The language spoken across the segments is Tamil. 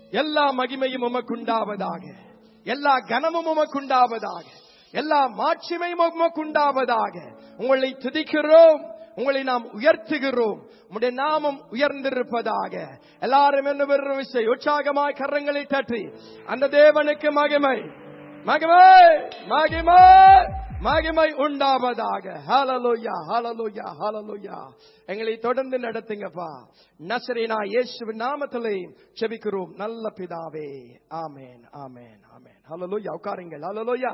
எல்லா மகிமையும் உமக்குண்டாவதாக எல்லா கனமும் உமக்குண்டாவதாக எல்லா மாட்சிமையும் உமக்குண்டாவதாக உங்களை துதிக்கிறோம் உங்களை நாம் உயர்த்துகிறோம் உம்முடைய நாமம் உயர்ந்திருப்பதாக எல்லாரும் என்ன பெறும் விசை உற்சாகமாய் கரங்களை தட்டி அந்த தேவனுக்கு மகிமை மகிமை மகிமை மகிமை உண்டாவதாக ஹalleluya ஹalleluya ஹalleluya எங்களை தொடர்ந்து நடத்துங்கப்பா நசரேனா இயேசுவின் நாமத்திலே ஜெபிக்கிறோம் நல்ல பிதாவே ஆமென் ஆமென் ஆமென் ஹalleluya உட்காருங்கள் ஹalleluya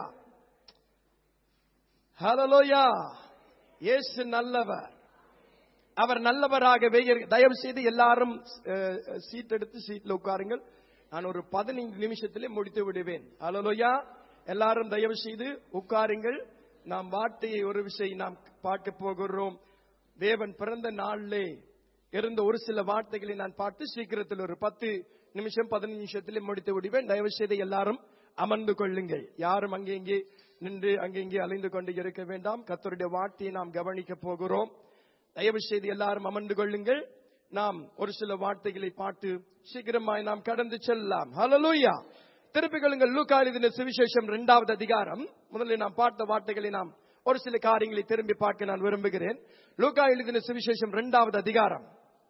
ஹalleluya இயேசு நல்லவர் அவர் நல்லவராகவே இரு- தயவு செய்து எல்லாரும் அஹ், சீட் எடுத்து சீட்ல உட்காருங்கள் நான் ஒரு பதினைந்து நிமிஷத்திலே முடித்து விடுவேன் அலலோயா எல்லாரும் தயவு செய்து உட்காருங்கள் நாம் வார்த்தையை ஒரு விஷயம் நாம் பார்க்க போகிறோம் தேவன் பிறந்த நாளிலே இருந்த ஒரு சில வார்த்தைகளை நான் பார்த்து சீக்கிரத்தில் ஒரு பத்து நிமிஷம் பதினஞ்சு நிமிஷத்திலே முடித்து விடுவேன் தயவு செய்து எல்லாரும் அமர்ந்து கொள்ளுங்கள் யாரும் அங்கே இங்கே நின்று அங்கே இங்கே அலைந்து கொண்டு இருக்க வேண்டாம் கர்த்தருடைய வார்த்தையை நாம் கவனிக்க போகிறோம் தயவு செய்து எல்லாரும் அமர்ந்து கொள்ளுங்கள் நாம் ஒரு சில வார்த்தைகளை பார்த்து சீக்கிரமாய் நாம் கடந்து செல்லலாம் ஹalleluya திருப்பிக் கொள்ளுங்கள் லூக்கா எழுதின சுவிசேஷம் இரண்டாவது அதிகாரம் முதலில் நாம் பார்த்த வார்த்தைகளை நாம் ஒரு சில காரியங்களை திரும்பி பார்க்க நான் விரும்புகிறேன் லூக்கா எழுதின சுவிசேஷம் இரண்டாவது அதிகாரம்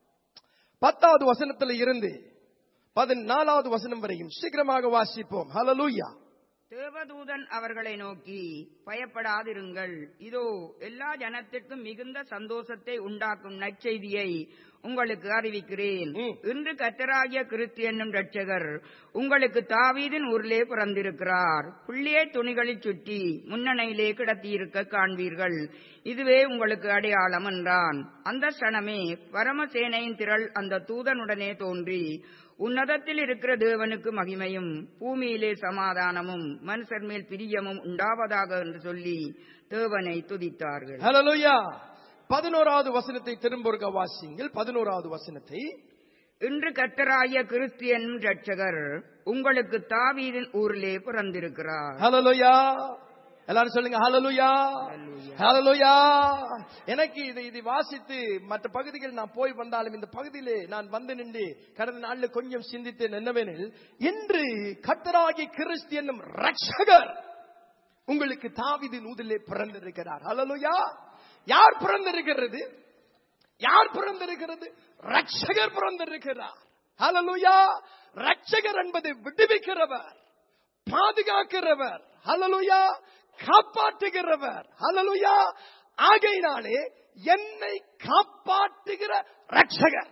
பத்தாவது வசனத்தில் இருந்து பதினாலாவது வசனம் வரையும் சீக்கிரமாக வாசிப்போம் ஹalleluya தேவதூதன் அவர்களை நோக்கி பயப்படாதிருங்கள் இதோ எல்லா ஜனத்திற்கும் மிகுந்த சந்தோஷத்தை உண்டாக்கும் நற்செய்தியை உங்களுக்கு அறிவிக்கிறேன் ம். இன்று கத்தராகிய கிறிஸ்து என்னும் ரட்சகர் உங்களுக்கு தாவீதின் ஊரிலே பிறந்திருக்கிறார் புள்ளியை துணிகளில் சுற்றி முன்னணையிலே கிடத்தியிருக்க காண்பீர்கள் இதுவே உங்களுக்கு அடையாளம் என்றான் அந்த சனமே பரமசேனையின் திரள் அந்த தூதனுடனே தோன்றி உன்னதத்தில் இருக்கிற தேவனுக்கு மகிமையும் பூமியிலே சமாதானமும் மனுஷர் மேல் பிரியமும் உண்டாவதாக என்று சொல்லி தேவனை துதித்தார்கள் ஹalleluya பதினோராவது வசனத்தை திரும்ப ஒருக்க வாசியுங்கள் பதினோராவது வசனத்தை இன்று கத்தராகிய கிறிஸ்தியன் ரட்சகர் உங்களுக்கு தாவீதின் ஊரிலே பிறந்திருக்கிறார் ஹalleluya எல்லாரும் சொல்லுங்க ஹalleluya ஹalleluya எனக்கு இது இது வாசித்து மற்ற பகுதிகள் நான் போய் வந்தாலும் இந்த பகுதியிலே நான் வந்து நின்று கடந்த நாள்ல கொஞ்சம் சிந்தித்தேன் என்னவெனில் இன்று கர்த்தராகிய கிறிஸ்து என்னும் ரட்சகர் உங்களுக்கு தாவீதின் ஊதிலே பிறந்திருக்கிறார் ஹalleluya யார் பிறந்திருக்கிறது யார் பிறந்திருக்கிறது ரட்சகர் பிறந்திருக்கிறார் ஹalleluya ரட்சகர் என்பது விடுவிக்கிறவர் பாதுகாக்கிறவர் ஹalleluya காப்பாற்றுகிறவர் ஹalleluya ஆகையினாலே என்னை காப்பாற்றுகிற ரட்சகர்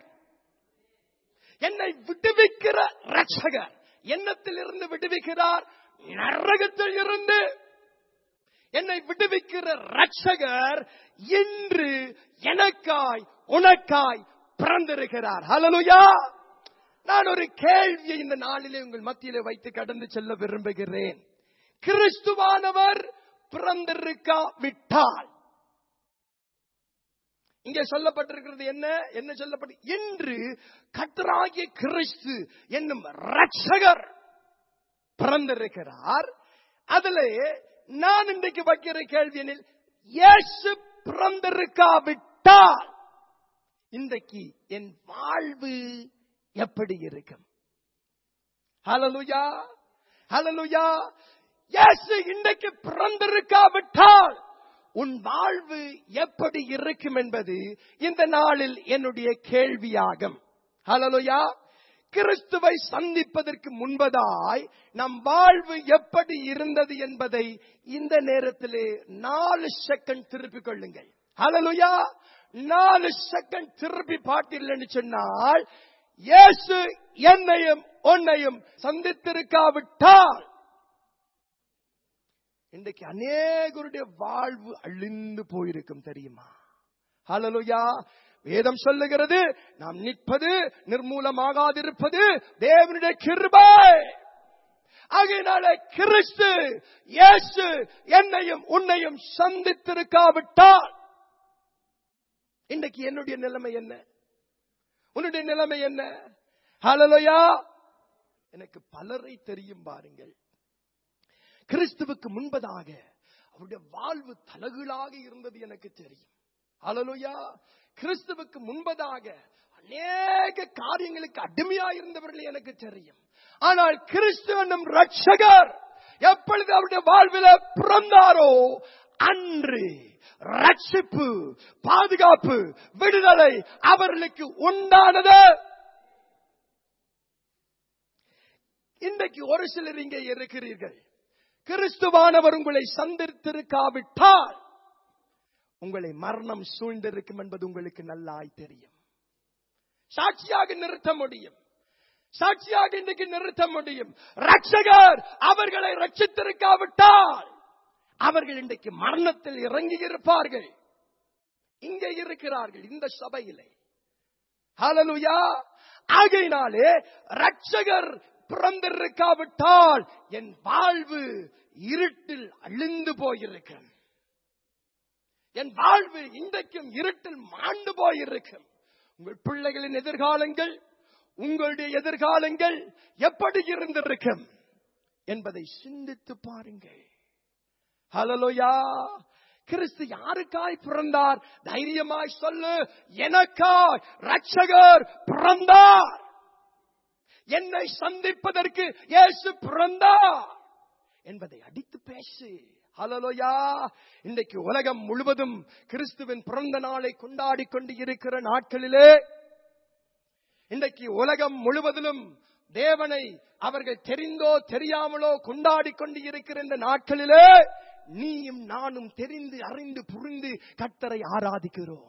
என்னை விடுவிக்கிற ரட்சகர் எண்ணத்தில் இருந்து விடுவிக்கிறார் நரகத்தில் இருந்து என்னை விடுவிக்கிற ரட்சகர் இன்று எனக்காய் உனக்காய் பிறந்திருக்கிறார் ஹalleluya நான் ஒரு கேள்வியை இந்த நாளிலே உங்கள் மத்தியிலே வைத்து கடந்து செல்ல விரும்புகிறேன் கிறிஸ்துவானவர் பிறந்திருக்கா விட்டால் இங்கே சொல்லப்பட்டிருக்கிறது என்ன என்ன சொல்லப்பட்டு இன்று கத்தராகிய கிறிஸ்து என்னும் ரட்சகர் பிறந்திருக்கிறார் அதிலே நான் இன்றைக்கு வைக்கிற கேள்வியனில் இயேசு பிறந்திருக்காவிட்டால் இன்றைக்கு என் வாழ்வு எப்படி இருக்கும் ஹalleluya ஹalleluya இயேசு இன்றைக்கு பிறந்திருக்காவிட்டால் உன் வாழ்வு எப்படி இருக்கும் என்பது இந்த நாளில் என்னுடைய கேள்வியாகும் ஹalleluya கிறிஸ்துவை சந்திப்பதற்கு முன்பதாய் நம் வாழ்வு எப்படி இருந்தது என்பதை இந்த நேரத்திலே நாலு செகண்ட் திருப்பிக் கொள்ளுங்கள் ஹalleluya நாலு செகண்ட் திருப்பி பார்த்தீர்கள் சொன்னால் இயேசு என்னையும் உன்னையும் சந்தித்திருக்காவிட்டால் இன்றைக்கு அநேகருடைய வாழ்வு அழிந்து போயிருக்கும் தெரியுமா ஹalleluya வேதம் சொல்லுகிறது நாம் நிற்பது நிர்மூலமாகாதிருப்பது தேவனுடைய கிருபை ஆகையினால கிறிஸ்து இயேசு என்னையும் உன்னையும் சந்தித்திருக்காவிட்டால் இன்றைக்கு என்னுடைய நிலைமை என்ன உன்னுடைய நிலைமை என்ன ஹalleluya எனக்கு பலரை தெரியும் பாருங்கள் கிறிஸ்துவுக்கு முன்பதாக அவருடைய வாழ்வு தலகுலாக இருந்தது எனக்கு தெரியும் ஹalleluya கிறிஸ்துவுக்கு முன்பதாக அநேக காரியங்களுக்கு அடிமையா இருந்தவர்கள் எனக்கு தெரியும் ஆனால் கிறிஸ்து என்னும் ரட்சகர் எப்பொழுது அவருடைய வாழ்வில பிறந்தாரோ அன்று ரட்சிப்பு பாதுகாப்பு விடுதலை அவர்களுக்கு உண்டானது இன்றைக்கு ஒரு சிலர் இங்கே இருக்கிறீர்கள் கிறிஸ்துவானவர் உங்களை சந்தித்திருக்காவிட்டால் உங்களை மரணம் சூழ்ந்திருக்கும் என்பது உங்களுக்கு நல்லாய் தெரியும் சாட்சியாக நிறுத்த முடியும் சாட்சியாக இன்றைக்கு நிறுத்த முடியும் ரட்சகர் அவர்களை ரட்சித்திருக்காவிட்டால் அவர்கள் இன்றைக்கு மரணத்தில் இறங்கி இருப்பார்கள் இங்கே இருக்கிறார்கள் இந்த சபையிலே ஹalleluya ஆகையினாலே ரட்சகர் பிறந்திருக்காவிட்டால் என் வாழ்வு இருட்டில் அழிந்து போயிருக்கும் என் வாழ்வு இன்றைக்கும் இருட்டில் மாண்டு போயிருக்கும் உங்கள் பிள்ளைகளின் எதிர்காலங்கள் உங்களுடைய எதிர்காலங்கள் எப்படி இருந்திருக்கும் என்பதை சிந்தித்து பாருங்கள் ஹலலோயா கிறிஸ்து யாருக்காய் பிறந்தார் தைரியமாய் சொல்லு எனக்காய் ரட்சகர் பிறந்தார் என்னை சந்திப்பதற்கு இயேசு பிறந்தார் என்பதை அடித்து பேசு ஹலலோயா இன்றைக்கு உலகம் முழுவதும் கிறிஸ்துவின் பிறந்த நாளை கொண்டாடி கொண்டு இருக்கிற நாட்களிலே இன்றைக்கு உலகம் முழுவதிலும் தேவனை அவர்கள் தெரிந்தோ தெரியாமலோ கொண்டாடி கொண்டு இருக்கிற இந்த நாட்களிலே நீயும் நானும் தெரிந்து அறிந்து புரிந்து கர்த்தரை ஆராதிக்கிறோம்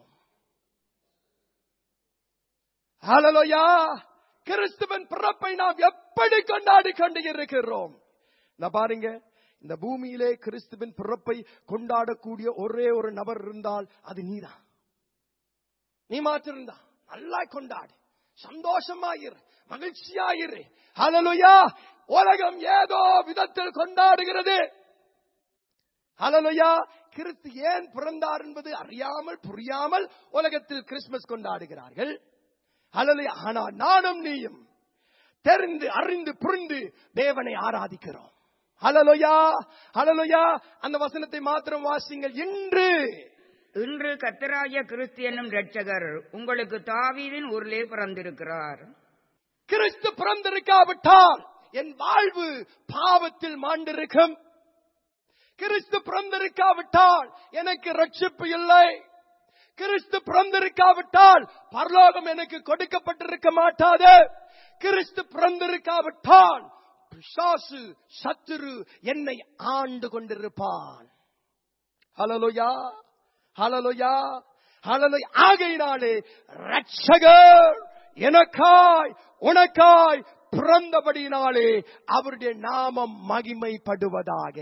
ஹalleluya கிறிஸ்துவின் பிறப்பை நாம் எப்படி கொண்டாடி கொண்டு இருக்கிறோம் இந்த பாருங்க இந்த பூமியிலே கிறிஸ்துவின் பிறப்பை கொண்டாடக்கூடிய ஒரே ஒரு நபர் இருந்தால் அது நீதான் நீ மாத்திருந்தா நல்லா கொண்டாடு சந்தோஷமாயிரு மகிழ்ச்சியாயிரு ஹalleluya உலகம் ஏதோ விதத்தில் கொண்டாடுகிறது ஹalleluya கிறிஸ்து ஏன் பிறந்தார் என்பது அறியாமல் புரியாமல் உலகத்தில் கிறிஸ்துமஸ் கொண்டாடுகிறார்கள் ஹalleluya ஆனா நானும் நீயும் தெரிந்து அறிந்து புரிந்து தேவனை ஆராதிக்கிறோம் ஹalleluya ஹalleluya அந்த வசனத்தை மாத்திரம் வாசிங்கள் இன்று இன்று கத்தராகிய கிறிஸ்து என்னும் இரட்சகர் உங்களுக்கு தாவீதின் ஊரிலே பிறந்திருக்கிறார் கிறிஸ்து பிறந்திருக்காவிட்டால் என் வாழ்வு பாவத்தில் மாண்டிருக்கும் கிறிஸ்து பிறந்திருக்காவிட்டால் எனக்கு ரட்சிப்பு இல்லை கிறிஸ்து பிறந்திருக்காவிட்டால் பரலோகம் எனக்கு கொடுக்கப்பட்டிருக்க மாட்டாது கிறிஸ்து பிறந்திருக்காவிட்டால் பிசாசு சத்துரு என்னை ஆண்டு கொண்டிருப்பான் ஹலலோயா ஹலலோயா ஹலலோய் ஆகையினாலே ரட்சகர் எனக்காய் உனக்காய் பிறந்தபடியினாலே அவருடைய நாமம் மகிமைப்படுவதாக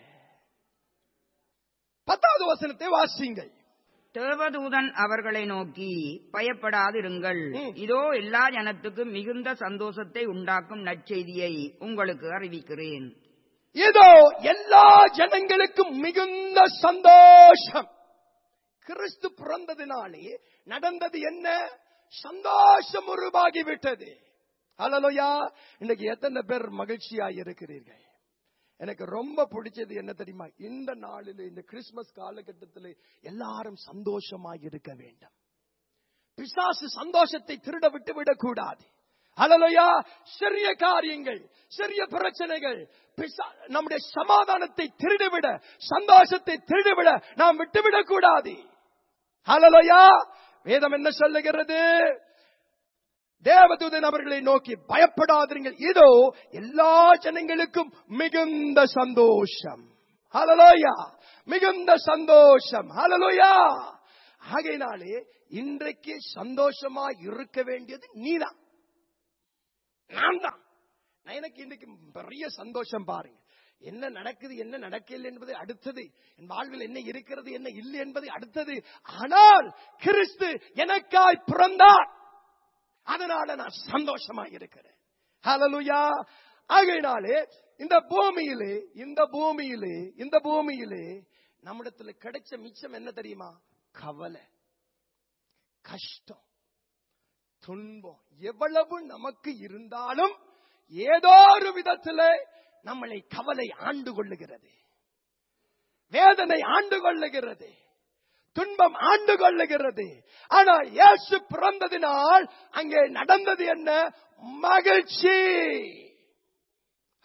பத்தாவது வசனத்தை வாசிங்கள் தேவதூதன் அவர்களை நோக்கி பயப்படாதிருங்கள் ம். இதோ எல்லா ஜனத்துக்கும் மிகுந்த சந்தோஷத்தை உண்டாக்கும் நற்செய்தியை உங்களுக்கு அறிவிக்கிறேன் இதோ எல்லா ஜனங்களுக்கும் மிகுந்த சந்தோஷம் கிறிஸ்து பிறந்ததினாலே நடந்தது என்ன சந்தோஷம் உருவாகிவிட்டது ஹalleluya இன்னைக்கு எத்தனை பேர் மகிழ்ச்சியாக இருக்கிறீர்கள் எனக்கு ரொம்ப பிடிச்சது என்ன தெரியுமா இந்த நாளில் இந்த கிறிஸ்துமஸ் காலகட்டத்தில் எல்லாரும் சந்தோஷமாக இருக்க வேண்டும் பிசாசு சந்தோஷத்தை திருட விட்டு விடக்கூடாது ஹalleluya சிறிய காரியங்கள் சிறிய பிரச்சனைகள் பிசா- நம்முடைய சமாதானத்தை திருடிவிட சந்தோஷத்தை திருடிவிட நாம் விட்டுவிடக் கூடாது ஹalleluya வேதம் என்ன சொல்லுகிறது தேவதூதன் அவர்களை நோக்கி பயப்படாதீர்கள் இதோ எல்லா ஜனங்களுக்கும் மிகுந்த சந்தோஷம் ஹalleluya மிகுந்த சந்தோஷம் ஹalleluya ஆகையினாலே இன்றைக்கு சந்தோஷமா இருக்க வேண்டியது நீதான் நான் தான் நான் எனக்கு இன்னைக்கு பெரிய சந்தோஷம் பாருங்க என்ன நடக்குது என்ன நடக்கல என்பது அடுத்தது என் வாழ்வில் என்ன இருக்கிறது என்ன இல்லை என்பது அடுத்தது ஆனால் கிறிஸ்து எனக்காய் பிறந்தார் அதனால நான் சந்தோஷமா இருக்கிறேன் ஹalleluya ஆகையினாலே இந்த பூமியிலே இந்த பூமியிலே இந்த பூமியிலே நம்மிடத்துல கிடைச்ச மிச்சம் என்ன தெரியுமா கவலை கஷ்டம் துன்பம் எவ்வளவு நமக்கு இருந்தாலும் ஏதோ ஒரு விதத்திலே நம்மளை கவலை ஆண்டு கொள்ளுகிறது வேதனை ஆண்டு கொள்ளுகிறது துன்பம் ஆண்டு கொள்ளுகிறது ஆனால் இயேசு பிறந்ததினால் அங்கே நடந்தது என்ன மகிழ்ச்சி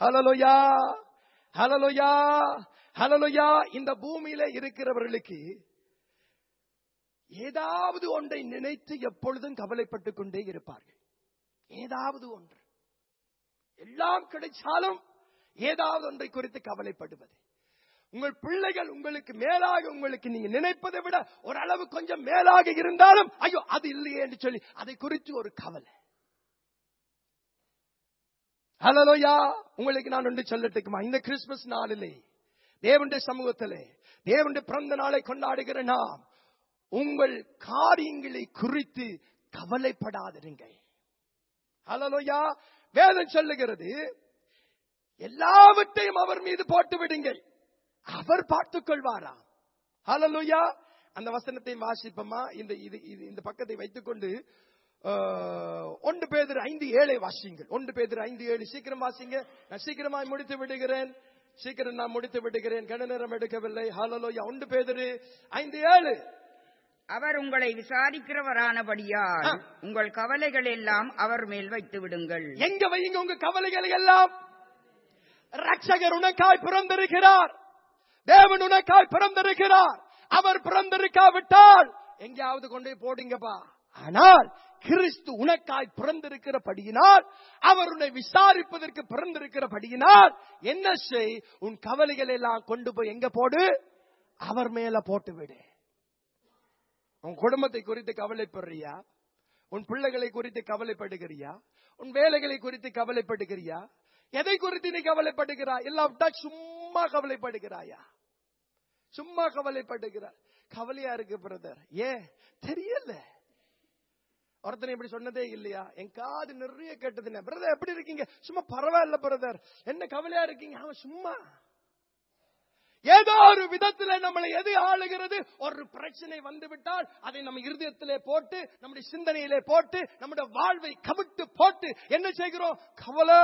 ஹலலுயா ஹலலுயா ஹலலுயா இந்த பூமியில இருக்கிறவர்களுக்கு ஏதாவது ஒன்றை நினைத்து எப்பொழுதும் கவலைப்பட்டுக் கொண்டே இருப்பார்கள் ஏதாவது ஒன்று எல்லாம் கிடைச்சாலும் ஏதாவது ஒன்றை குறித்து கவலைப்படுவது உங்கள் பிள்ளைகள் உங்களுக்கு மேலாக உங்களுக்கு நீங்க நினைப்பதை விட ஓரளவு கொஞ்சம் மேலாக இருந்தாலும் ஐயோ அது இல்லையே என்று சொல்லி அதை குறித்து ஒரு கவலை ஹலோயா உங்களுக்கு நான் ஒன்று சொல்லட்டுக்குமா இந்த கிறிஸ்துமஸ் நாளிலே தேவனுடைய சமூகத்திலே தேவனுடைய பிறந்த நாளை கொண்டாடுகிற நாம் உங்கள் காரியங்களை குறித்து கவலைப்படாதிருங்கள் ஹலோயா வேதம் சொல்லுகிறது எல்லாவற்றையும் அவர் மீது போட்டு விடுங்கள் அவர் பார்த்துக் கொள்வாரா ஹலலுயா அந்த வசனத்தை வாசிப்போமா இந்த இது இது- இந்த பக்கத்தை வைத்துக்கொண்டு ஆஹ், ஒன்று பேதர் ஐந்து ஏழை வாசிங்கள் ஒன்று பேதர் ஐந்து ஏழு சீக்கிரம் வாசிங்க நான் சீக்கிரமாய் முடித்து விடுகிறேன் சீக்கிரம் நான் முடித்து விடுகிறேன் கன நேரம் எடுக்கவில்லை ஹலலோயா ஒன்று பேதரு ஐந்து ஏழு அவர் உங்களை விசாரிக்கிறவரானபடியால் ஆ. உங்கள் கவலைகள் எல்லாம் அவர் மேல் வைத்து விடுங்கள் எங்க வைங்க உங்க கவலைகளை எல்லாம் ரட்சகர் உனக்காய் பிறந்திருக்கிறார் தேவன் உனக்காய் பிறந்திருக்கிறார் அவர் பிறந்திருக்காவிட்டால் எங்கேயாவது கொண்டு போய் போடுங்கப்பா ஆனால் கிறிஸ்து உனக்காய் பிறந்திருக்கிறபடியினால் அவர் உன்னை விசாரிப்பதற்கு பிறந்திருக்கிறபடியினால் என்ன செய் உன் கவலைகள் எல்லாம் கொண்டு போய் எங்க போடு அவர் மேல போட்டு விடு உன் குடும்பத்தை குறித்து கவலைப்படுறியா உன் பிள்ளைகளை குறித்து கவலைப்படுகிறியா உன் வேலைகளை குறித்து கவலைப்படுகிறியா எதை குறித்து நீ கவலைப்படுகிறாய் இல்லாவிட்டா சும்மா கவலைப்படுகிறாயா சும்மா கவலைப்படுகிறார் கவலையா இருக்கு பிரதர் ஏன் தெரியல ஒருத்தனை இப்படி சொன்னதே இல்லையா என் காது நிறைய கேட்டதுன்னு பிரதர் எப்படி இருக்கீங்க சும்மா பரவாயில்ல பிரதர் என்ன கவலையா இருக்கீங்க அவன் சும்மா ஏதோ ஒரு விதத்துல நம்மளை எது ஆளுகிறது ஒரு பிரச்சனை வந்து விட்டால் அதை நம்ம இருதயத்திலே போட்டு நம்முடைய சிந்தனையிலே போட்டு நம்முடைய வாழ்வை கவிட்டு போட்டு என்ன செய்கிறோம் கவலை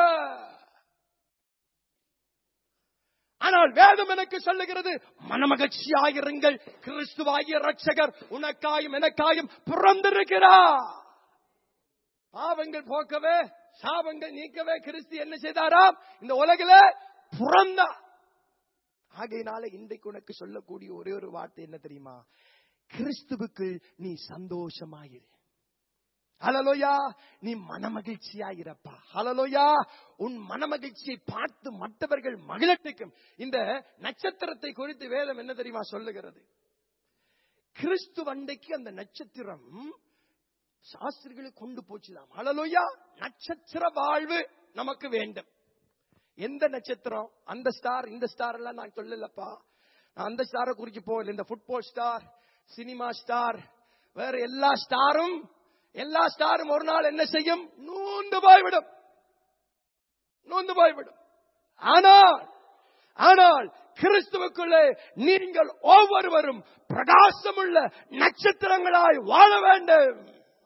ஆனால் வேதம் எனக்கு சொல்லுகிறது மனமகிழ்ச்சியாயிருங்கள் கிறிஸ்துவாகிய ரட்சகர் உனக்காயும் எனக்காயும் பிறந்திருக்கிறார் பாவங்கள் போக்கவே சாபங்கள் நீக்கவே கிறிஸ்து என்ன செய்தாராம் இந்த உலகில பிறந்தார் ஆகையினால இன்றைக்கு உனக்கு சொல்லக்கூடிய ஒரே ஒரு வார்த்தை என்ன தெரியுமா கிறிஸ்துவுக்கு நீ சந்தோஷமாயிரு ஹலலோயா நீ மனமகிழ்ச்சியாயிரப்பா ஹலலோயா உன் மனமகிழ்ச்சியை பார்த்து மற்றவர்கள் மகிழட்டுக்கும் இந்த நட்சத்திரத்தை குறித்து வேதம் என்ன தெரியுமா சொல்லுகிறது கிறிஸ்து வண்டைக்கு அந்த நட்சத்திரம் சாஸ்திரிகளை கொண்டு போச்சுலாம் ஹலலோயா நட்சத்திர வாழ்வு நமக்கு வேண்டும் எந்த நட்சத்திரம் அந்த ஸ்டார் இந்த ஸ்டார் எல்லாம் நான் சொல்லலப்பா நான் அந்த ஸ்டாரை குறிச்சு போகல இந்த ஃபுட்பால் ஸ்டார் சினிமா ஸ்டார் வேற எல்லா ஸ்டாரும் எல்லா ஸ்டாரும் ஒரு நாள் என்ன செய்யும் நூந்து போய்விடும் நூந்து போய்விடும் ஆனால் ஆனால் கிறிஸ்துவுக்குள்ளே நீங்கள் ஒவ்வொருவரும் பிரகாசமுள்ள நட்சத்திரங்களாய் வாழ வேண்டும்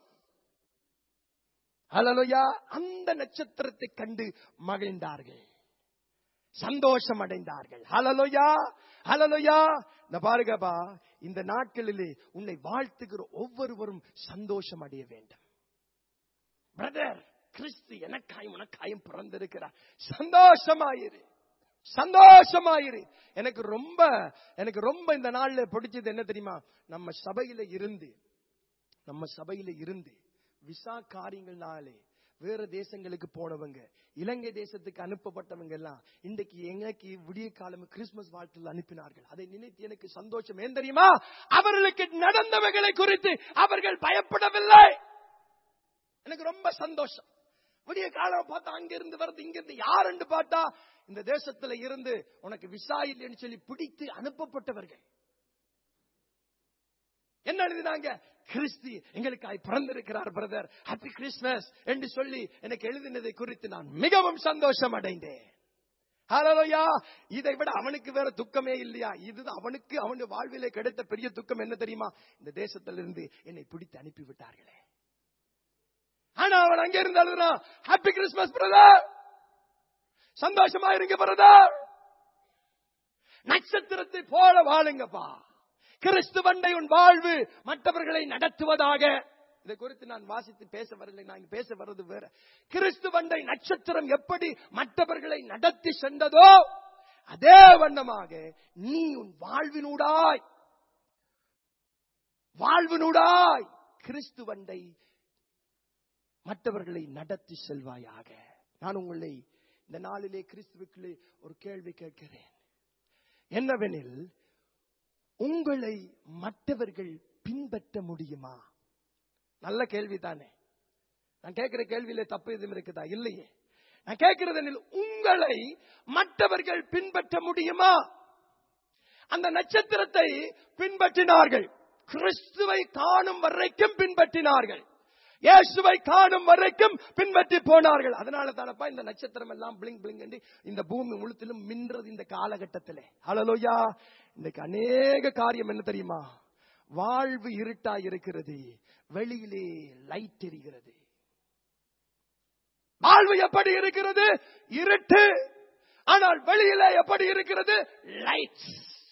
ஹலலுயா அந்த நட்சத்திரத்தை கண்டு மகிழ்ந்தார்கள் சந்தோஷம் அடைந்தார்கள் ஹலலுயா ஹலலுயா இந்த பாருங்கப்பா இந்த நாட்களிலே உன்னை வாழ்த்துகிற ஒவ்வொருவரும் சந்தோஷம் அடைய வேண்டும் பிரதர் கிறிஸ்து எனக்காயும் உனக்காயும் பிறந்திருக்கிறார் சந்தோஷமாயிரு சந்தோஷமாயிரு எனக்கு ரொம்ப எனக்கு ரொம்ப இந்த நாள்ல பிடிச்சது என்ன தெரியுமா நம்ம சபையில இருந்து நம்ம சபையில இருந்து விசா காரியங்கள்னாலே வேற தேசங்களுக்கு போனவங்க இலங்கை தேசத்துக்கு அனுப்பப்பட்டவங்க எல்லாம் இன்றைக்கு எங்களுக்கு விடிய காலம் கிறிஸ்துமஸ் வாழ்த்தில் அனுப்பினார்கள் அதை நினைத்து எனக்கு சந்தோஷம் ஏன் தெரியுமா அவர்களுக்கு நடந்தவைகளை குறித்து அவர்கள் பயப்படவில்லை எனக்கு ரொம்ப சந்தோஷம் விடிய காலம் பார்த்தா அங்க இருந்து வருது இங்க இருந்து யாருன்னு பார்த்தா இந்த தேசத்துல இருந்து உனக்கு விசா இல்லைன்னு சொல்லி பிடித்து அனுப்பப்பட்டவர்கள் என்ன எழுதினாங்க கிறிஸ்து எங்களுக்காய் பிறந்திருக்கிறார் பிரதர் ஹாப்பி கிறிஸ்மஸ் என்று சொல்லி எனக்கு எழுதினதை குறித்து நான் மிகவும் சந்தோஷம் அடைந்தேன் ஹalleluya இதை விட அவனுக்கு வேற துக்கமே இல்லையா இது அவனுக்கு அவனுடைய வாழ்விலே கிடைத்த பெரிய துக்கம் என்ன தெரியுமா இந்த தேசத்திலிருந்து என்னை பிடித்து அனுப்பி விட்டார்களே ஆனா அவன் அங்க இருந்து அழுகிறான் ஹாப்பி கிறிஸ்மஸ் பிரதர் சந்தோஷமா இருங்க பிரதர் நட்சத்திரத்தை போல வாழுங்கப்பா கிறிஸ்துவண்டை உன் வாழ்வு மற்றவர்களை நடத்துவதாக இதை குறித்து நான் வாசித்து பேச வரலை நான் இங்க பேச வர்றது வேற கிறிஸ்துவண்டை நட்சத்திரம் எப்படி மற்றவர்களை நடத்தி சென்றதோ அதே வண்ணமாக நீ உன் வாழ்வினூடாய் வாழ்வினூடாய் கிறிஸ்துவண்டை மற்றவர்களை நடத்தி செல்வாயாக நான் உங்களை இந்த நாளிலே கிறிஸ்துவுக்குள்ளே ஒரு கேள்வி கேட்கிறேன் என்னவெனில் உங்களை மற்றவர்கள் பின்பற்ற முடியுமா நல்ல கேள்வி தானே நான் கேட்கிற கேள்வியில தப்பு எதுவும் இருக்குதா இல்லையே நான் கேட்கிறது எனில், உங்களை மற்றவர்கள் பின்பற்ற முடியுமா அந்த நட்சத்திரத்தை பின்பற்றினார்கள் கிறிஸ்துவை காணும் வரைக்கும் பின்பற்றினார்கள் இயேசுவை காணும் வரைக்கும் பின்பற்றி போனார்கள் அதனால தானப்பா இந்த நட்சத்திரம் எல்லாம் பிளிங் பிளிங் என்று இந்த பூமி முழுத்திலும் மின்றது இந்த காலகட்டத்திலே ஹalleluya இன்னைக்கு அநேக காரியம் என்ன தெரியுமா வாழ்வு இருட்டா இருக்கிறது வெளியிலே லைட் எரிகிறது வாழ்வு எப்படி இருக்கிறது இருட்டு ஆனால் வெளியிலே எப்படி இருக்கிறது லைட்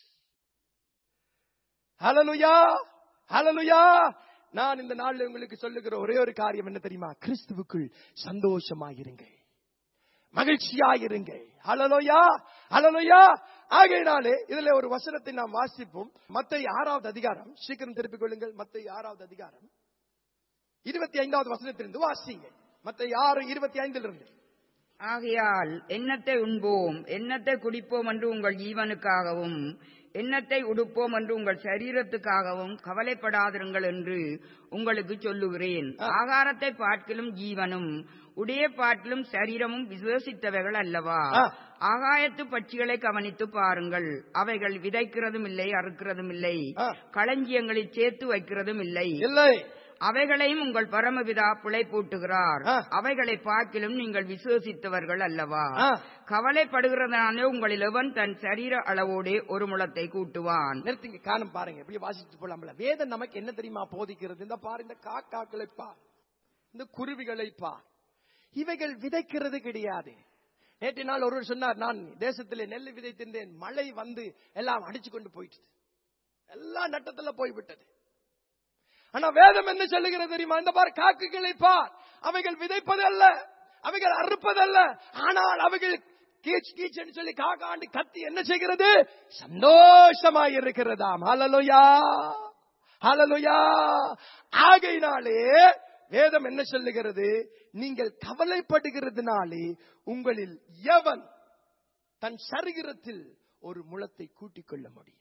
ஹalleluya ஹalleluya நான் இந்த நாள்ல உங்களுக்கு சொல்லுகிற ஒரே ஒரு காரியம் என்ன தெரியுமா கிறிஸ்துவுக்குள் சந்தோஷமாயிருங்கள் மகிழ்ச்சியாயிருங்கள் ஹalleluya ஹalleluya ஆகையினாலே இதுல ஒரு வசனத்தை நாம் வாசிப்போம் மத்திய ஆறாவது அதிகாரம் சீக்கிரம் திருப்பிக் கொள்ளுங்கள் மத்திய ஆறாவது அதிகாரம் இருபத்தி ஐந்தாவது வசனத்திலிருந்து வாசிங்க மத்திய ஆறு இருபத்தி ஐந்திலிருந்து ஆகையால் எண்ணத்தை உண்போம் எண்ணத்தை குடிப்போம் என்று உங்கள் ஜீவனுக்காகவும் எண்ணத்தை உடுப்போம் என்று உங்கள் சரீரத்துக்காகவும் கவலைப்படாதிருங்கள் என்று உங்களுக்கு சொல்லுகிறேன் ஆ. ஆகாரத்தை பார்க்கிலும் ஜீவனும் உடைய பாட்டிலும் சரீரமும் விசுவசித்தவைகள் அல்லவா ஆ. ஆகாயத்து பட்சிகளை கவனித்து பாருங்கள் அவைகள் விதைக்கிறதும் இல்லை அறுக்கிறதும் இல்லை ஆ. களஞ்சியங்களில் சேர்த்து வைக்கிறதும் இல்லை இல்லை அவைகளையும் உங்கள் பரமபிதா பிழைப்பூட்டுகிறார் ஆ. அவைகளை பார்க்கிலும் நீங்கள் விசுவசித்தவர்கள் அல்லவா ஆ. கவலைப்படுகிறதானே உங்களில் எவன் தன் சரீர அளவோடே ஒரு முளத்தை கூட்டுவான் நிறுத்திங்க காணும் பாருங்க இப்படி வாசிச்சு போலாம்ல வேதம் நமக்கு என்ன தெரியுமா போதிக்கிறது இந்த பாரு இந்த காக்காக்களை பார் இந்த குருவிகளை பார் இவைகள் விதைக்கிறது கிடையாது நேற்று நாள் ஒருவர் சொன்னார் நான் தேசத்திலே நெல் விதைத்திருந்தேன் மழை வந்து எல்லாம் அடிச்சு கொண்டு போயிட்டு எல்லா நட்டத்துல போய்விட்டது ஆனா வேதம் என்ன சொல்லுகிறது தெரியுமா இந்த பார் காக்குகளை பார் அவைகள் விதைப்பது அல்ல அவைகள் அறுப்பதல்ல ஆனால் அவைகள் கீச் கீச்சுன்னு சொல்லி காக்காண்டு கத்தி என்ன செய்கிறது சந்தோஷமாய் இருக்கிறதாம் ஹalleluya ஹalleluya ஆகையினாலே வேதம் என்ன சொல்லுகிறது நீங்கள் கவலைப்படுகிறதுனாலே உங்களில் எவன் தன் சரீரத்தில் ஒரு முளத்தை கூட்டிக் கொள்ள முடியும்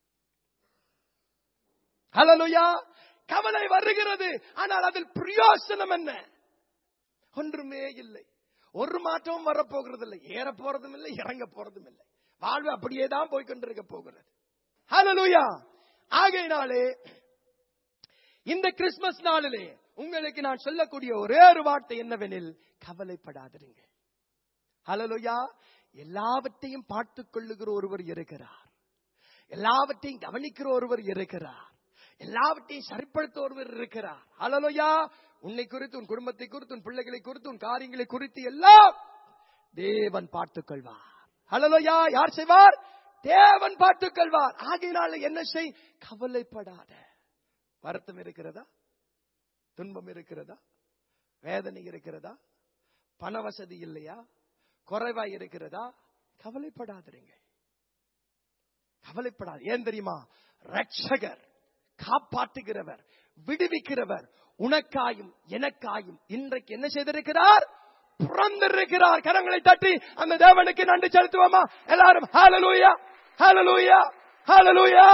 ஹalleluya கவலை வருகிறது ஆனால் அதில் பிரயோசனம் என்ன ஒன்றுமே இல்லை ஒரு மாற்றமும் வரப்போகிறது இல்லை ஏற போறதும் இல்லை இறங்க போறதும் இல்லை வாழ்வு அப்படியே தான் போய் கொண்டிருக்க போகிறது ஹalleluya ஆகையினாலே இந்த கிறிஸ்துமஸ் நாளிலே உங்களுக்கு நான் சொல்லக்கூடிய ஒரே ஒரு வார்த்தை என்னவெனில் கவலைப்படாதிருங்க ஹalleluya எல்லாவற்றையும் பார்த்துக் கொள்ளுகிற ஒருவர் இருக்கிறார் எல்லாவற்றையும் கவனிக்கிற ஒருவர் இருக்கிறார் எல்லாவற்றையும் சரிப்படுத்த ஒருவர் இருக்கிறார் ஹalleluya உன்னை குறித்து உன் குடும்பத்தை குறித்து உன் பிள்ளைகளை குறித்து உன் காரியங்களை குறித்து எல்லாம் தேவன் பார்த்துக் கொள்வார் ஹalleluya யார் செய்வார் தேவன் பார்த்துக் கொள்வார் ஆகையினால என்ன செய் கவலைப்படாத வருத்தம் இருக்கிறதா துன்பம் இருக்கிறதா வேதனை இருக்கிறதா பண வசதி இல்லையா குறைவா இருக்கிறதா கவலைப்படாதீங்க கவலைப்படாது ஏன் தெரியுமா ரட்சகர் காப்பாற்றுகிறவர் விடுவிக்கிறவர் உனக்காயும் எனக்காயும் இன்றைக்கு என்ன செய்திருக்கிறார் பிறந்திருக்கிறார் கரங்களை தட்டி அந்த தேவனுக்கு நன்றி செலுத்துவோமா எல்லாரும் ஹalleluya ஹalleluya ஹalleluya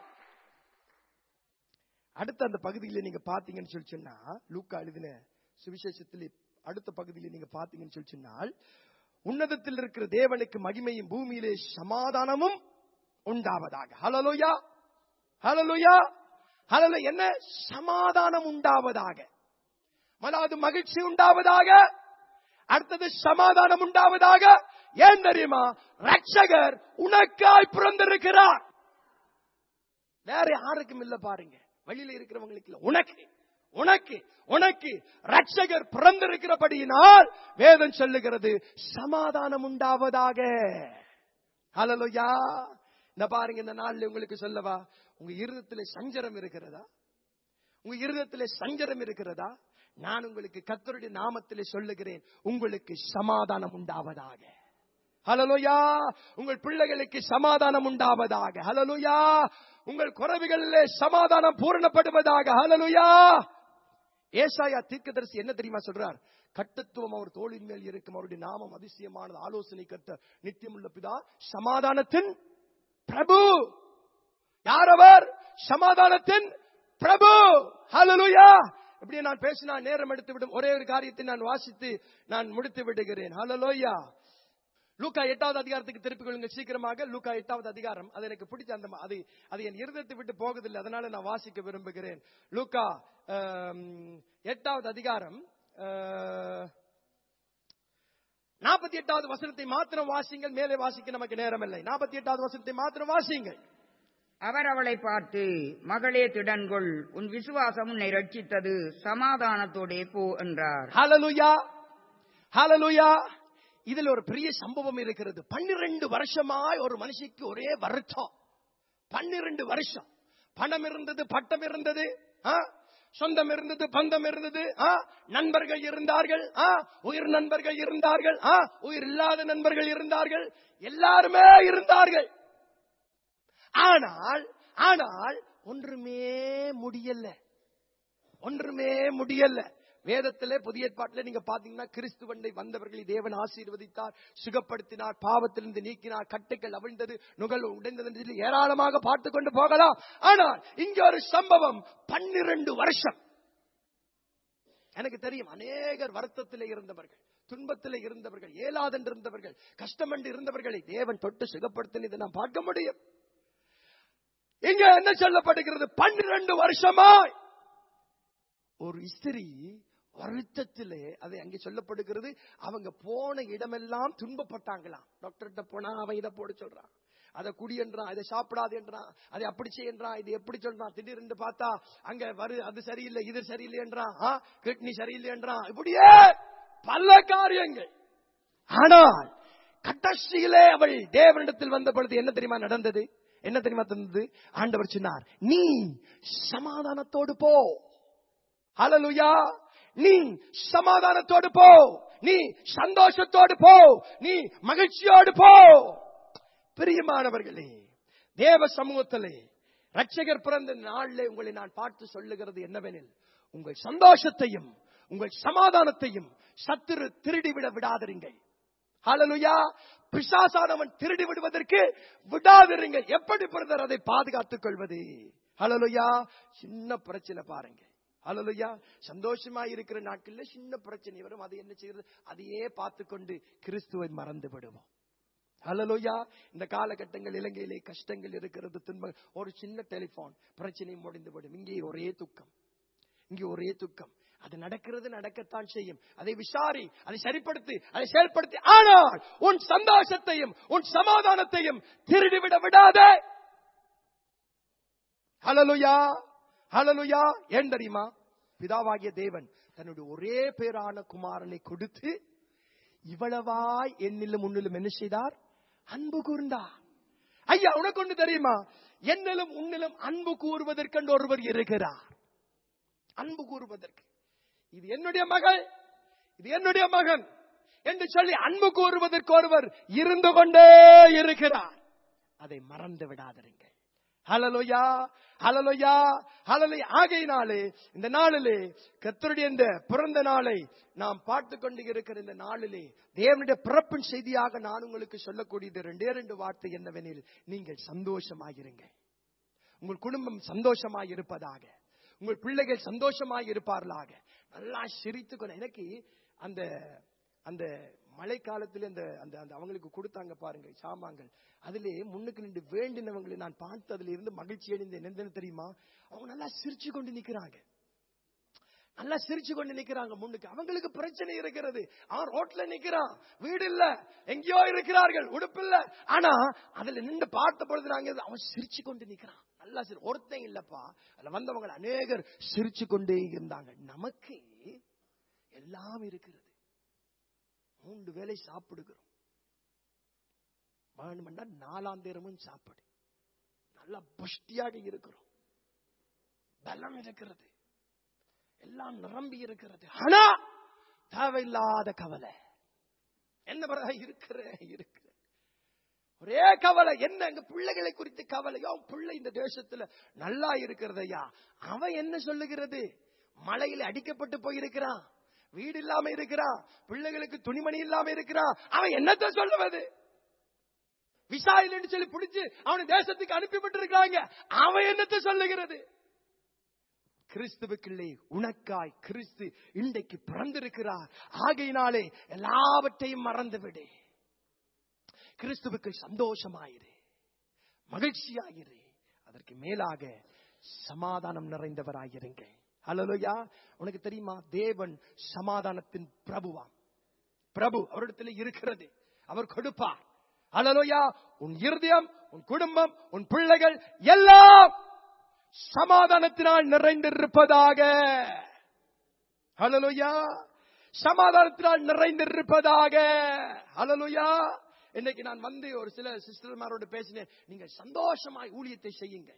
அடுத்த அந்த பகுதியில நீங்க பாத்தீங்கன்னு சொல்லி சொன்னா லூக்கா எழுதின சுவிசேஷத்தில் அடுத்த பகுதியில நீங்க பாத்தீங்கன்னு சொல்லி சொன்னால் உன்னதத்தில் இருக்கிற தேவனுக்கு மகிமையும் பூமியிலே சமாதானமும் உண்டாவதாக ஹalleluya ஹalleluya ஹalleluya என்ன சமாதானம் உண்டாவதாக முதலாவது மகிழ்ச்சி உண்டாவதாக அடுத்தது சமாதானம் உண்டாவதாக ஏன் தெரியுமா ரட்சகர் உனக்காய் பிறந்திருக்கிறார் வேற யாருக்கும் இல்ல பாருங்க வெளியில இருக்கிறவங்களுக்கு இல்ல உனக்கு உனக்கு உனக்கு ரட்சகர் பிறந்திருக்கிறபடியினால் வேதம் சொல்லுகிறது சமாதானம் உண்டாவதாக ஹalleluya இந்த பாருங்க இந்த நாள்ல உங்களுக்கு சொல்லவா உங்க இருதயத்துல சஞ்சலம் இருக்கிறதா உங்க இருதயத்திலே சஞ்சலம் இருக்கிறதா நான் உங்களுக்கு கர்த்தருடைய நாமத்திலே சொல்லுகிறேன் உங்களுக்கு சமாதானம் உண்டாவதாக ஹலலுயா உங்கள் பிள்ளைகளுக்கு சமாதானம் உண்டாவதாக ஹலலுயா உங்கள் குறவுகளிலே சமாதானம் பூரணப்படுவதாக ஹலலுயா ஏசாயா தீர்க்கதரிசி என்ன தெரியுமா சொல்றார் கட்டத்துவம் அவர் தோளின் மேல் இருக்கும் அவருடைய நாமம் அதிசயமானது ஆலோசனை கத்த நித்தியமுள்ள பிதா சமாதானத்தின் பிரபு யார் அவர் சமாதானத்தின் பிரபு ஹalleluya இப்படி நான் பேசினா நேரம் எடுத்து விடும் ஒரே ஒரு காரியத்தை நான் வாசித்து நான் முடித்து விடுகிறேன் ஹalleluya லூக்கா எட்டாவது அதிகாரத்துக்கு திருப்பிக் கொள்ளுங்க சீக்கிரமாக லூக்கா எட்டாவது அதிகாரம் அது எனக்கு பிடிச்ச அந்த அது அது என் இருதயத்தை விட்டு போகுதில்லை அதனால நான் வாசிக்க விரும்புகிறேன் லூக்கா ஆம், எட்டாவது அதிகாரம் நாற்பத்தி எட்டாவது வசனத்தை மாத்திரம் வாசிங்கள் மேலே வாசிக்க நமக்கு நேரம் இல்லை நாற்பத்தி எட்டாவது வசனத்தை மாத்திரம் வாசிங்கள் அவர் அவளை பார்த்து மகளே திடன்கொள் உன் விசுவாசம் உன்னை ரட்சித்தது சமாதானத்தோடே போ என்றார் ஹalleluya ஹalleluya இதுல ஒரு பெரிய சம்பவம் இருக்கிறது பன்னிரண்டு வருஷமாய் ஒரு மனுஷிக்கு ஒரே வருத்தம் பன்னிரண்டு வருஷம் பணம் இருந்தது பட்டம் இருந்தது ஆ? சொந்தம் இருந்தது பந்தம் இருந்தது ஆ? நண்பர்கள் இருந்தார்கள் ஆ? உயிர் நண்பர்கள் இருந்தார்கள் ஆ? உயிர் இல்லாத நண்பர்கள் இருந்தார்கள் எல்லாருமே இருந்தார்கள் ஆனால் ஆனால் ஒன்றுமே முடியல ஒன்றுமே முடியல வேதத்திலே புதிய ஏற்பாட்டிலே நீங்க பாத்தீங்கன்னா கிறிஸ்துவண்டை வந்தவர்களை தேவன் ஆசீர்வதித்தார் சுகப்படுத்தினார் பாவத்திலிருந்து நீக்கினார் கட்டுக்கள் அவிழ்ந்தது நுகல் உடைந்தது என்று சொல்லி ஏராளமாக பார்த்து கொண்டு போகலாம் ஆனால் இங்க ஒரு சம்பவம் பன்னிரண்டு வருஷம் எனக்கு தெரியும் அநேகர் வருத்தத்திலே இருந்தவர்கள் துன்பத்திலே இருந்தவர்கள் ஏலாதென்று இருந்தவர்கள் கஷ்டமென்று இருந்தவர்களை தேவன் தொட்டு சுகப்படுத்தினதை நாம் பார்க்க முடியும் இங்க என்ன சொல்லப்படுகிறது பன்னிரண்டு வருஷமாய் ஒரு ஸ்திரீ வருத்தத்திலே அதை அங்கே சொல்லப்படுகிறது அவங்க போன இடமெல்லாம் துன்பப்பட்டாங்களாம் டாக்டர்கிட்ட போனா அவன் இதை போட சொல்றான் அதை குடி என்றான் இதை சாப்பிடாது என்றான் அதை அப்படி செய்யன்றான் இது எப்படி சொல்றான் திடீர்னு பார்த்தா அங்க வரு அது சரியில்லை இது சரியில்லை என்றான் கிட்னி சரியில்லை என்றான் இப்படியே பல காரியங்கள் ஆனால் கடைசியிலே அவள் தேவனிடத்தில் வந்த பொழுது என்ன தெரியுமா நடந்தது என்ன தெரியுமா தந்தது ஆண்டவர் சொன்னார் நீ சமாதானத்தோடு போ ஹalleluya நீ சமாதானத்தோடு போ நீ சந்தோஷத்தோடு போ நீ மகிழ்ச்சியோடு போ பிரியமானவர்களே தேவ சமூகத்திலே ரட்சகர் பிறந்த நாளிலே உங்களை நான் பார்த்து சொல்லுகிறது என்னவெனில் உங்கள் சந்தோஷத்தையும் உங்கள் சமாதானத்தையும் சத்துரு திருடிவிட விடாதிருங்கள் ஹalleluya பிசாசானவன் திருடி விடுவதற்கு விடாதிருங்கள் எப்படி பிரதர் அதை பாதுகாத்துக் கொள்வது ஹalleluya சின்ன பிரச்சனை பாருங்க ஹalleluya சந்தோஷமா இருக்கிற நாட்கள்ல சின்ன பிரச்சனை வரும் அதை என்ன செய்யறது அதையே பார்த்து கொண்டு கிறிஸ்துவை மறந்து விடுவோம் ஹalleluya இந்த காலகட்டங்கள் இலங்கையிலே கஷ்டங்கள் இருக்கிறது துன்பம் ஒரு சின்ன டெலிபோன் பிரச்சனை முடிந்து விடும் இங்கே ஒரே துக்கம் இங்கே ஒரே துக்கம் அது நடக்கிறது நடக்கத்தான் செய்யும் அதை விசாரி அதை சரிப்படுத்தி அதை செயல்படுத்தி ஆனால் உன் சந்தோஷத்தையும் உன் சமாதானத்தையும் திருடிவிட விடாதே ஹalleluya ஹalleluya ஏன் தெரியுமா பிதாவாகிய தேவன் தன்னுடைய ஒரே பேரான குமாரனை கொடுத்து இவ்வளவாய் என்னிலும் உன்னிலும் என்ன செய்தார் அன்பு கூர்ந்தார் ஐயா உனக்கு ஒண்ணு தெரியுமா என்னிலும் உன்னிலும் அன்பு கூறுவதற்கென்று ஒருவர் இருக்கிறார் அன்பு கூறுவதற்கு இது என்னுடைய மகள் இது என்னுடைய மகன் என்று சொல்லி அன்பு கூறுவதற்கு ஒருவர் இருந்து கொண்டே இருக்கிறார் அதை மறந்து விடாதிருங்கள் ஹலலுயா ஹலலுயா ஹலலை ஆகையினாலே இந்த நாளிலே கர்த்தருடைய இந்த பிறந்த நாளை நாம் பார்த்து கொண்டு இருக்கிற இந்த நாளிலே தேவனுடைய பிறப்பின் செய்தியாக நான் உங்களுக்கு சொல்லக்கூடியது ரெண்டே ரெண்டு வார்த்தை என்னவெனில் நீங்கள் சந்தோஷமாயிருங்கள் உங்கள் குடும்பம் சந்தோஷமாய் இருப்பதாக உங்கள் பிள்ளைகள் சந்தோஷமாய் இருப்பார்களாக நல்லா சிரித்து எனக்கு அந்த அந்த மழை காலத்துல அந்த அந்த அந்த அவங்களுக்கு கொடுத்தாங்க பாருங்க சாமான்கள் அதிலே முன்னுக்கு நின்று வேண்டினவங்களை நான் பார்த்து அதுல இருந்து மகிழ்ச்சி அடைந்தேன் என்னன்னு தெரியுமா அவங்க நல்லா சிரிச்சு கொண்டு நிக்கிறாங்க நல்லா சிரிச்சு கொண்டு நிக்கிறாங்க முன்னுக்கு அவங்களுக்கு பிரச்சனை இருக்கிறது அவன் ரோட்ல நிக்கிறான் வீடு இல்ல எங்கேயோ இருக்கிறார்கள் உடுப்பு இல்ல ஆனா அதுல நின்று பார்த்த பொழுது நாங்க அவன் சிரிச்சு கொண்டு நிக்கிறான் நல்லா சிரி ஒருத்தன் இல்லப்பா அதுல வந்தவங்க அநேகர் சிரிச்சு கொண்டே இருந்தாங்க நமக்கு எல்லாம் இருக்கிறது மூன்று வேளை சாப்பிடுகிறோம் வேணுமெண்டா நாலாம் தேரமும் சாப்பிடு நல்லா புஷ்டியாக இருக்கிறோம் பலம் இருக்கிறது எல்லாம் நிரம்பி இருக்கிறது ஆனா தேவையில்லாத கவலை என்ன பிறகு இருக்கிற இருக்கிற ஒரே கவலை என்ன எங்க பிள்ளைகளை குறித்து கவலையோ பிள்ளை இந்த தேசத்துல நல்லா இருக்கிறதையா அவன் என்ன சொல்லுகிறது மழையில அடிக்கப்பட்டு போயிருக்கிறான் வீடு இல்லாம இருக்கிறான் பிள்ளைகளுக்கு துணிமணி இல்லாம இருக்கிறான் அவன் என்னத்த சொல்லுவது விசா இல்லைன்னு சொல்லி பிடிச்சு அவனை தேசத்துக்கு அனுப்பிவிட்டு இருக்காங்க அவன் என்னத்த சொல்லுகிறது கிறிஸ்துவுக்குள்ளே உனக்காய் கிறிஸ்து இன்றைக்கு பிறந்திருக்கிறார் ஆகையினாலே எல்லாவற்றையும் மறந்துவிடு கிறிஸ்துவுக்கு சந்தோஷமாயிரு மகிழ்ச்சியாயிரு அதற்கு மேலாக சமாதானம் நிறைந்தவராயிருங்க ஹalleluya உனக்கு தெரியுமா தேவன் சமாதானத்தின் பிரபுவாம் பிரபு அவரிடத்தில் இருக்கிறது அவர் கொடுப்பார் ஹalleluya உன் இருதயம் உன் குடும்பம் உன் பிள்ளைகள் எல்லாம் சமாதானத்தினால் நிறைந்திருப்பதாக ஹalleluya சமாதானத்தினால் நிறைந்திருப்பதாக ஹalleluya இன்னைக்கு நான் வந்து ஒரு சில சிஸ்டர்மாரோடு பேசினேன் நீங்க சந்தோஷமாய் ஊழியத்தை செய்யுங்க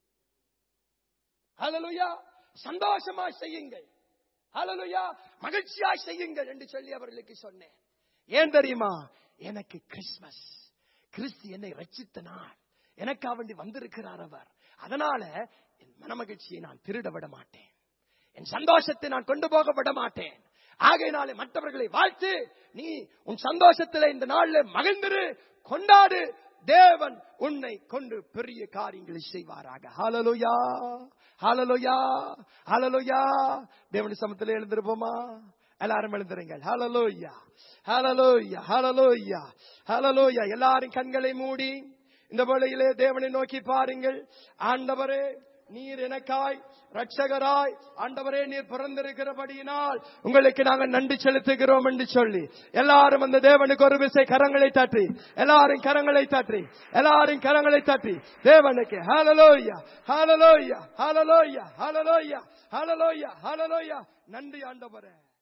ஹalleluya சந்தோஷமாய் செய்யுங்கள் ஹalleluya மகிழ்ச்சியாய் செய்யுங்கள் என்று சொல்லி அவர்களுக்கு சொன்னேன் ஏன் தெரியுமா எனக்கு கிறிஸ்மஸ் கிறிஸ்து என்னை ரட்சித்த நாள் எனக்கா வேண்டி வந்திருக்கிறார் அவர் அதனால என் மனமகிழ்ச்சியை நான் திருட விட மாட்டேன் என் சந்தோஷத்தை நான் கொண்டு போக விட மாட்டேன் ஆகையினாலே மற்றவர்களை வாழ்த்து நீ உன் சந்தோஷத்திலே இந்த நாள்ல மகிழ்ந்திரு கொண்டாடு தேவன் உன்னை கொண்டு பெரிய காரியங்களை செய்வாராக ஹalleluya ஹalleluya ஹalleluya தேவனுடைய சமத்திலே எழுந்திருப்போமா எல்லாரும் எழுந்துருங்கள் ஹalleluya ஹalleluya ஹalleluya ஹalleluya எல்லாரும் கண்களை மூடி இந்த வேளையிலே தேவனை நோக்கி பாருங்கள் ஆண்டவரே நீர் எனக்காய் ரட்சகராய் ஆண்டவரே நீர் பிறந்திருக்கிறபடியினால் உங்களுக்கு நாங்கள் நன்றி செலுத்துகிறோம் என்று சொல்லி எல்லாரும் அந்த தேவனுக்கு ஒரு விசை கரங்களை தட்டி எல்லாரும் கரங்களை தட்டி எல்லாரும் கரங்களை தட்டி தேவனுக்கு ஹalleluya ஹalleluya ஹalleluya ஹalleluya ஹalleluya ஹalleluya நன்றி ஆண்டவரே